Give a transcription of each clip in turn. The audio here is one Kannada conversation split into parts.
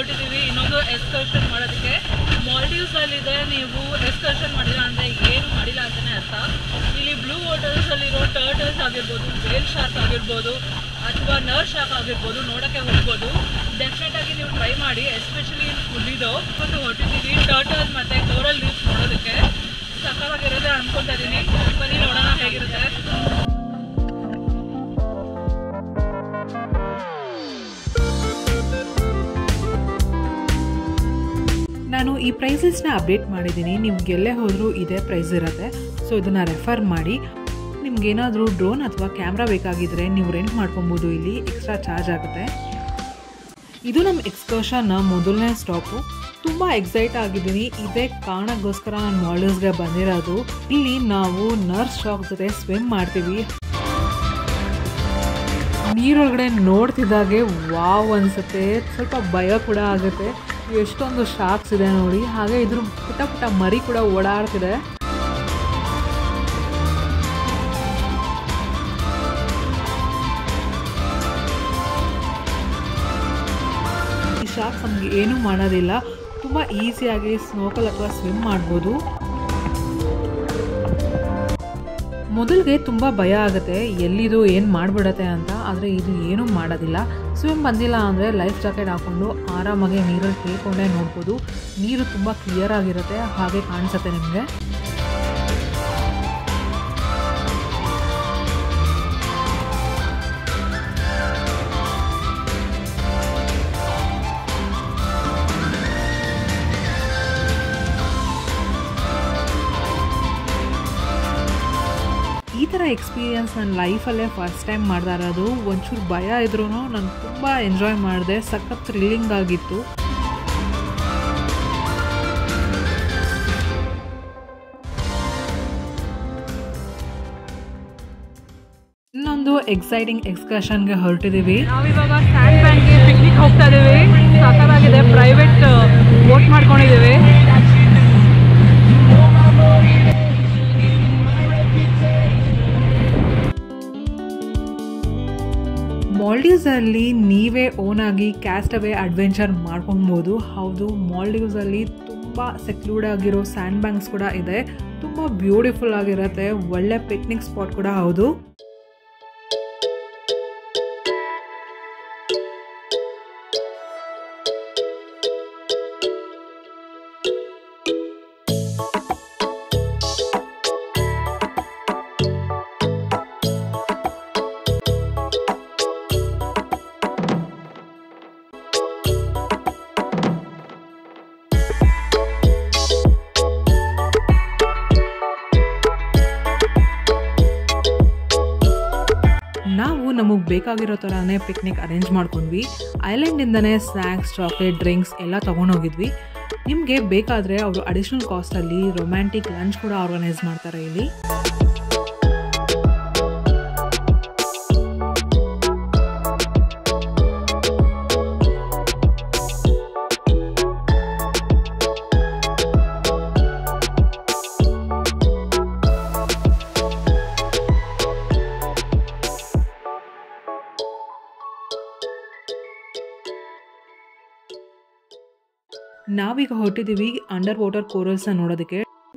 ಹೊರಟಿದ್ದೀವಿ ಇನ್ನೊಂದು ಎಕ್ಸ್ಕರ್ಷನ್ ಮಾಡೋದಕ್ಕೆ ಮಾಲ್ಡೀವ್ಸಲ್ಲಿದೆ ನೀವು ಎಕ್ಸ್ಕರ್ಷನ್ ಮಾಡಿಲ್ಲ ಅಂದರೆ ಏನು ಮಾಡಿಲ್ಲ ಅಂತಲೇ ಅರ್ಥ ಇಲ್ಲಿ ಬ್ಲೂ ವಾಟರ್ಸಲ್ಲಿರೋ ಟರ್ಟಲ್ಸ್ ಆಗಿರ್ಬೋದು ವೇಲ್ ಶಾರ್ಕ್ ಆಗಿರ್ಬೋದು ಅಥವಾ ನರ್ ಶಾರ್ಕ್ ಆಗಿರ್ಬೋದು ನೋಡೋಕ್ಕೆ ಹೋಗ್ಬೋದು ಡೆಫಿನೆಟಾಗಿ ನೀವು ಟ್ರೈ ಮಾಡಿ ಎಸ್ಪೆಷಲಿ ಫುಲ್ಲಿದು ಒಂದು ಹೊರಟಿದ್ದೀವಿ ಟರ್ಟಲ್ಸ್ ಮತ್ತು ಕೋರಲ್ ಲೀಫ್ ನೋಡೋದಕ್ಕೆ ಸಕ್ಕತ್ತಾಗಿರುತ್ತೆ ಅನ್ಕೊತಾ ಇದ್ದೀನಿ ಬನ್ನಿ ನೋಡೋಣ ಹೇಗಿರುತ್ತೆ ನಾನು ಈ ಪ್ರೈಸಸ್ನ ಅಪ್ಡೇಟ್ ಮಾಡಿದ್ದೀನಿ ನಿಮ್ಗೆಲ್ಲೇ ಹೋದರೂ ಇದೇ ಪ್ರೈಸ್ ಇರುತ್ತೆ ಸೊ ಇದನ್ನು ರೆಫರ್ ಮಾಡಿ ನಿಮ್ಗೇನಾದರೂ ಡ್ರೋನ್ ಅಥವಾ ಕ್ಯಾಮ್ರಾ ಬೇಕಾಗಿದ್ದರೆ ನೀವು ರೆಂಟ್ ಮಾಡ್ಕೊಬೋದು ಇಲ್ಲಿ ಎಕ್ಸ್ಟ್ರಾ ಚಾರ್ಜ್ ಆಗುತ್ತೆ ಇದು ನಮ್ಮ ಎಕ್ಸ್ಕರ್ಷನ್ನ ಮೊದಲನೇ ಸ್ಟಾಪು ತುಂಬ ಎಕ್ಸೈಟ್ ಆಗಿದ್ದೀನಿ ಇದೇ ಕಾರಣಕ್ಕೋಸ್ಕರ ನಾನು ಮಾಲ್ಡೀವ್ಸ್ಗೆ ಬಂದಿರೋದು ಇಲ್ಲಿ ನಾವು ನರ್ಸ್ ಶಾಕ್ ಜೊತೆ ಸ್ವಿಮ್ ಮಾಡ್ತೀವಿ ನೀರೊಳಗಡೆ ನೋಡ್ತಿದ್ದಾಗೆ ವಾವ್ ಅನಿಸುತ್ತೆ ಸ್ವಲ್ಪ ಭಯ ಕೂಡ ಆಗುತ್ತೆ ಎಷ್ಟೊಂದು ಶಾರ್ಕ್ಸ್ ಇದೆ ನೋಡಿ ಹಾಗೆ ಇದ್ರ ಪುಟ್ಟ ಪುಟ್ಟ ಮರಿ ಕೂಡ ಓಡಾಡ್ತಿದೆ ಈ ಶಾರ್ಕ್ಸ್ ನಮಗೆ ಏನೂ ಮಾಡೋದಿಲ್ಲ ತುಂಬ ಈಸಿಯಾಗಿ ಸ್ನೋಕಲ್ ಅಥವಾ ಸ್ವಿಮ್ ಮಾಡ್ಬೋದು ಮೊದಲಿಗೆ ತುಂಬ ಭಯ ಆಗುತ್ತೆ ಎಲ್ಲಿದು ಏನು ಮಾಡಿಬಿಡತ್ತೆ ಅಂತ ಆದರೆ ಇದು ಏನೂ ಮಾಡೋದಿಲ್ಲ ಸ್ವಿಮ್ ಬಂದಿಲ್ಲ ಅಂದರೆ ಲೈಫ್ ಜಾಕೆಟ್ ಹಾಕ್ಕೊಂಡು ಆರಾಮಾಗಿ ನೀರಲ್ಲಿ ತೇಲ್ಕೊಂಡೇ ನೋಡ್ಬೋದು ನೀರು ತುಂಬ ಕ್ಲಿಯರ್ ಆಗಿರುತ್ತೆ ಹಾಗೆ ಕಾಣಿಸುತ್ತೆ ನಿಮಗೆ ಈ ಥರ ಎಕ್ಸ್ಪೀರಿಯನ್ಸ್ ನನ್ನ ಲೈಫಲ್ಲೇ ಫಸ್ಟ್ ಟೈಮ್ ಮಾಡ್ತಾ ಇರೋದು ಒಂಚೂರು ಭಯ ಇದ್ರೂ ನಾನು ತುಂಬ ಎಂಜಾಯ್ ಮಾಡಿದೆ ಸಖತ್ ಥ್ರಿಲ್ಲಿಂಗ್ ಆಗಿತ್ತು ಇನ್ನೊಂದು ಎಕ್ಸೈಟಿಂಗ್ ಎಕ್ಸ್ಕರ್ಷನ್ಗೆ ಹೊರಟಿದ್ದೀವಿ ನಾವಿವಾಗ ಸ್ಟ್ಯಾಂಡ್ ಬ್ಯಾಂಕ್ಗೆ ಪಿಕ್ನಿಕ್ ಹೋಗ್ತಾ ಇದೀವಿ ಸಕ್ಕತ್ತಾಗಿದೆ ಪ್ರೈವೇಟ್ ಬೋಟ್ ಮಾಡ್ಕೊಂಡಿದ್ದೀವಿ ಮಾಲ್ಡೀವ್ಸಲ್ಲಿ ನೀವೇ ಓನ್ ಆಗಿ ಕ್ಯಾಸ್ಟ್ ಅವೇ ಅಡ್ವೆಂಚರ್ ಮಾಡ್ಕೊಬೋದು ಹೌದು ಮಾಲ್ಡೀವ್ಸಲ್ಲಿ ತುಂಬ ಸೆಕ್ಲೂಡ್ ಆಗಿರೋ ಸ್ಯಾಂಡ್ ಬ್ಯಾಂಕ್ಸ್ ಕೂಡ ಇದೆ ತುಂಬ ಬ್ಯೂಟಿಫುಲ್ ಆಗಿರುತ್ತೆ ಒಳ್ಳೆ ಪಿಕ್ನಿಕ್ ಸ್ಪಾಟ್ ಕೂಡ ಹೌದು ನಾವು ನಮಗೆ ಬೇಕಾಗಿರೋ ಥರನೇ ಪಿಕ್ನಿಕ್ ಅರೇಂಜ್ ಮಾಡ್ಕೊಂಡ್ವಿ ಐಲ್ಯಾಂಡಿಂದನೇ ಸ್ನ್ಯಾಕ್ಸ್ ಚಾಕ್ಲೇಟ್ ಡ್ರಿಂಕ್ಸ್ ಎಲ್ಲ ತೊಗೊಂಡೋಗಿದ್ವಿ ನಿಮಗೆ ಬೇಕಾದರೆ ಅವರು ಅಡಿಷ್ನಲ್ ಕಾಸ್ಟಲ್ಲಿ ರೊಮ್ಯಾಂಟಿಕ್ ಲಂಚ್ ಕೂಡ ಆರ್ಗನೈಸ್ ಮಾಡ್ತಾರೆ ಇಲ್ಲಿ ನಾವೀಗ ಹೊರಟಿದ್ದೀವಿ ಅಂಡರ್ ವಾಟರ್ ಕೋರಲ್ಸ್ನ ನೋಡೋದಕ್ಕೆ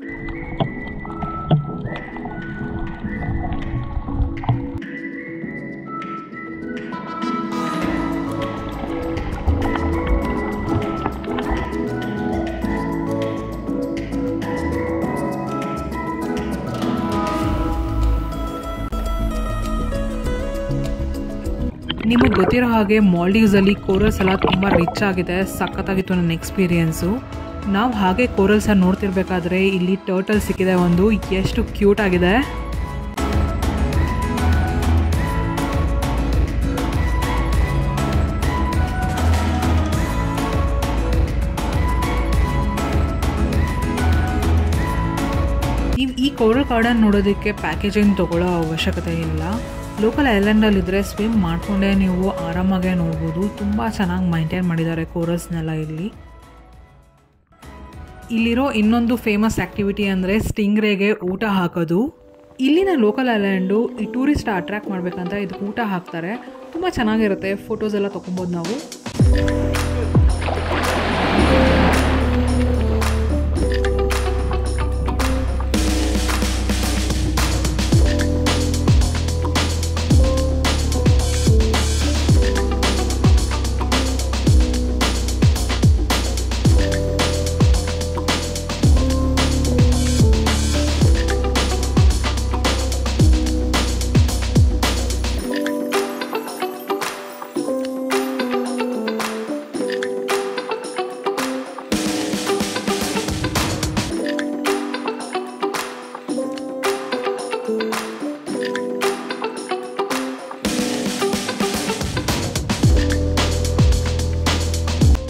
ನಿಮಗೆ ಗೊತ್ತಿರೋ ಹಾಗೆ ಮಾಲ್ಡೀವ್ಸಲ್ಲಿ ಕೋರಲ್ಸ್ ಎಲ್ಲ ತುಂಬ ರಿಚ್ ಆಗಿದೆ ಸಖತ್ತಾಗಿತ್ತು ನನ್ನ ಎಕ್ಸ್ಪೀರಿಯೆನ್ಸು ನಾವು ಹಾಗೆ ಕೋರಲ್ಸ ನೋಡ್ತಿರ್ಬೇಕಾದ್ರೆ ಇಲ್ಲಿ ಟರ್ಟಲ್ ಸಿಕ್ಕಿದೆ ಒಂದು ಎಷ್ಟು ಕ್ಯೂಟ್ ಆಗಿದೆ ನೀವು ಈ ಕೋರಲ್ ಗಾರ್ಡನ್ ನೋಡೋದಕ್ಕೆ ಪ್ಯಾಕೇಜಿಂಗ್ ತೊಗೊಳ್ಳೋ ಅವಶ್ಯಕತೆ ಇಲ್ಲ ಲೋಕಲ್ ಐಲ್ಯಾಂಡಲ್ಲಿದ್ದರೆ ಸ್ವಿಮ್ ಮಾಡಿಕೊಂಡೇ ನೀವು ಆರಾಮಾಗೆ ನೋಡ್ಬೋದು ತುಂಬ ಚೆನ್ನಾಗಿ ಮೈಂಟೈನ್ ಮಾಡಿದ್ದಾರೆ ಕೋರಲ್ಸ್ನೆಲ್ಲ ಇಲ್ಲಿ ಇಲ್ಲಿರೋ ಇನ್ನೊಂದು ಫೇಮಸ್ ಆ್ಯಕ್ಟಿವಿಟಿ ಅಂದರೆ ಸ್ಟಿಂಗ್ರೇಗೆ ಊಟ ಹಾಕೋದು ಇಲ್ಲಿನ ಲೋಕಲ್ ಐಲ್ಯಾಂಡು ಈ ಟೂರಿಸ್ಟ್ ಅಟ್ರ್ಯಾಕ್ಟ್ ಮಾಡಬೇಕಂತ ಇದಕ್ಕೆ ಊಟ ಹಾಕ್ತಾರೆ ತುಂಬ ಚೆನ್ನಾಗಿರುತ್ತೆ ಫೋಟೋಸ್ ಎಲ್ಲ ತೊಗೊಬೋದು ನಾವು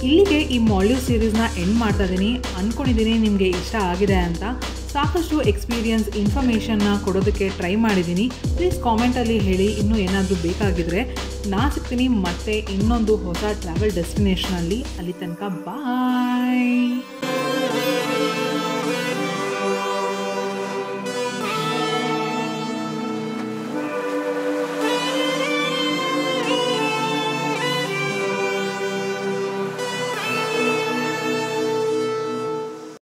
ಇಲ್ಲಿಗೆ ಈ ಮಾಲ್ಡೀವ್ ಸೀರೀಸ್ನ ಎಂಡ್ ಮಾಡ್ತಾ ಇದ್ದೀನಿ ಅಂದ್ಕೊಂಡಿದ್ದೀನಿ ನಿಮಗೆ ಇಷ್ಟ ಆಗಿದೆ ಅಂತ ಸಾಕಷ್ಟು ಎಕ್ಸ್ಪೀರಿಯನ್ಸ್ ಇನ್ಫಾರ್ಮೇಷನ್ನ ಕೊಡೋದಕ್ಕೆ ಟ್ರೈ ಮಾಡಿದ್ದೀನಿ ಪ್ಲೀಸ್ ಕಾಮೆಂಟಲ್ಲಿ ಹೇಳಿ ಇನ್ನೂ ಏನಾದರೂ ಬೇಕಾಗಿದ್ದರೆ ನಾ ಸಿಗ್ತೀನಿ ಮತ್ತೆ ಇನ್ನೊಂದು ಹೊಸ ಟ್ರಾವೆಲ್ ಡೆಸ್ಟಿನೇಷನಲ್ಲಿ ಅಲ್ಲಿ ತನಕ ಬಾಯ್